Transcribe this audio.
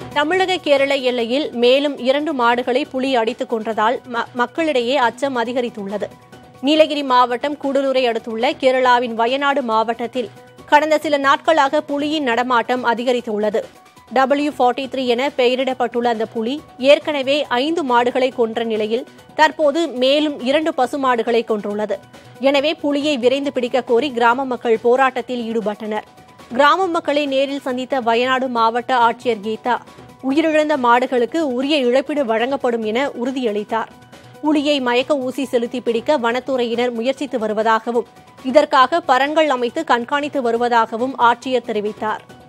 தமிழக கேரள எல்லையில் மேலும் இரண்டு மாடுகளை புலி அடித்துக் கொன்றதால் ம- மக்களிடையே அச்சம் அதிகரித்துள்ளது நீலகிரி மாவட்டம் கூடலூரை அடுத்துள்ள கேரளாவின் வயநாடு மாவட்டத்தில் கடந்த சில நாட்களாக புலியின் நடமாட்டம் அதிகரித்துள்ளது டபிள்யூ ஃபார்ட்டி த்ரீ என பெயரிடப்பட்டுள்ள அந்த புலி ஏற்கனவே ஐந்து மாடுகளை கொன்ற நிலையில் தற்போது மேலும் இரண்டு பசுமாடுகளை கொன்றுள்ளது எனவே புலியை விரைந்து பிடிக்க கோரி கிராம மக்கள் போராட்டத்தில் ஈடுபட்டனர் கிராம மக்களை நேரில் சந்தித்த வயநாடு மாவட்ட ஆட்சியர் கீதா உயிரிழந்த மாடுகளுக்கு உரிய இழப்பீடு வழங்கப்படும் என உறுதியளித்தார் புலியை மயக்க ஊசி செலுத்தி பிடிக்க வனத்துறையினர் முயற்சித்து வருவதாகவும் இதற்காக பரன்கள் அமைத்து கண்காணித்து வருவதாகவும் ஆட்சியர் தெரிவித்தார்